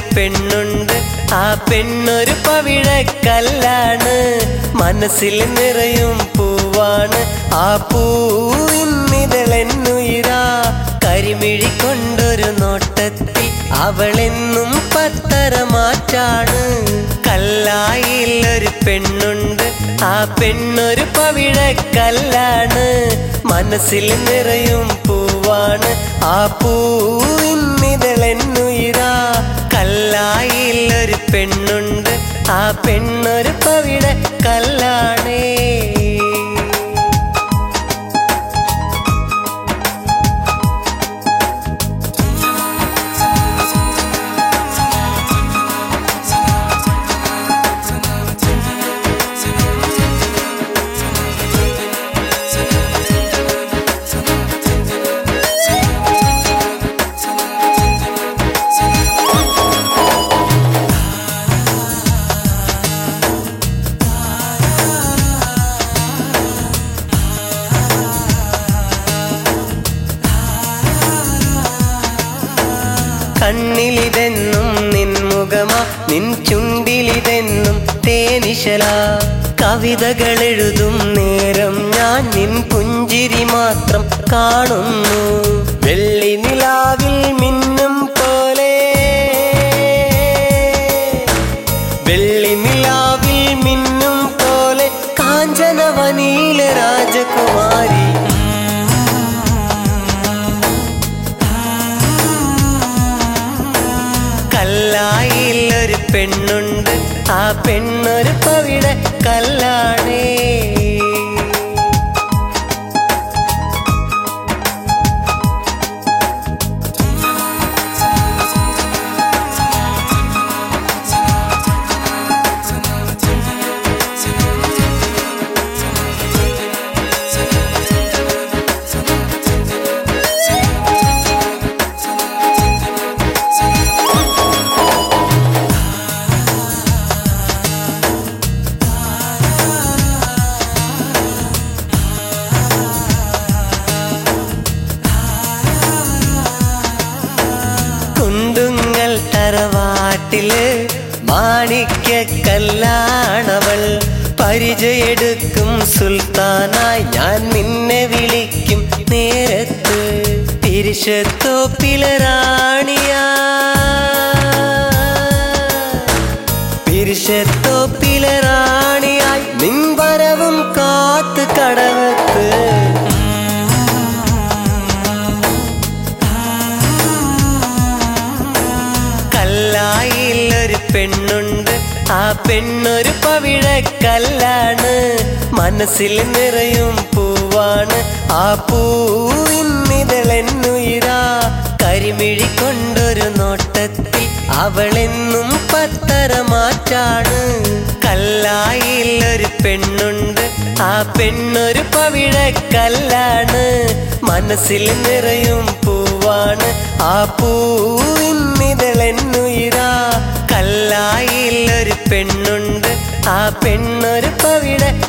പെണ്ണുണ്ട് ആ പെണ്ണൊരു പവിഴക്കല്ലാണ് മനസ്സിൽ നിറയും പൂവാണ് ആ പൂവിന്നിതളെന്നുയിരാ കരിമിഴി കൊണ്ടൊരു നോട്ടത്തിൽ അവളെന്നും പത്തര മാറ്റാണ് കല്ലായിൽ ഒരു പെണ്ണുണ്ട് ആ പെണ്ണൊരു പവിഴക്കല്ലാണ് മനസ്സിൽ നിറയും പൂവാണ് ആ പൂവിന്നിതളെന്നുയിരാ കല്ലായിൽ ഒരു പെണ്ണുണ്ട് ആ പെണ്ണൊരു പവിഴക്കല്ലാണേ കണ്ണിലിതെന്നും നിൻ മുഖമാ നിൻ ചുണ്ടിലിതെന്നും തേനിശല കവിതകൾ എഴുതും നേരം ഞാൻ നിൻ പുഞ്ചിരി മാത്രം കാണുന്നു വെള്ളി നിലാവിൽ മിന്നും പോലെ വെള്ളി നിലാവിൽ മിന്നും പോലെ കാഞ്ചനവനീല രാജകുമാരി കല്ലായിൽ ഒരു പെണ്ണുണ്ട് ആ പെണ്ണൊരു പവിട കല്ലാണേ കുണ്ടുങ്ങൽ തറവാട്ടില് മാണിക്യ കല്ലാണവൾ പരിചയെടുക്കും സുൽത്താനായി ഞാൻ നിന്നെ വിളിക്കും നേരത്ത് തിരിശത്തോപ്പിലെ റാണിയാ തിരിശത്തോപ്പിലെ റാണിയായി നിൻ വരവും കാത്ത് കടവത്ത് കല്ലായിൽ ഒരു പെണ്ണുണ്ട് ആ പെണ്ണൊരു പവിഴക്കല്ലാണ് മനസ്സിൽ നിറയും പൂവാണ് ആ പൂവിന്നിതളെന്നുയിരാ കരിമിഴി കൊണ്ടൊരു നോട്ടത്തിൽ അവളെന്നും പത്തര മാറ്റാണ് കല്ലായിൽ ഒരു പെണ്ണുണ്ട് ആ പെണ്ണൊരു പവിഴക്കല്ലാണ് മനസ്സിൽ നിറയും പൂവാണ് ആ പൂവിന്നിതളെന്നുയിരാ കല്ലായിൽ ഒരു പെണ്ണുണ്ട് ആ പെണ്ണൊരു പവിഴ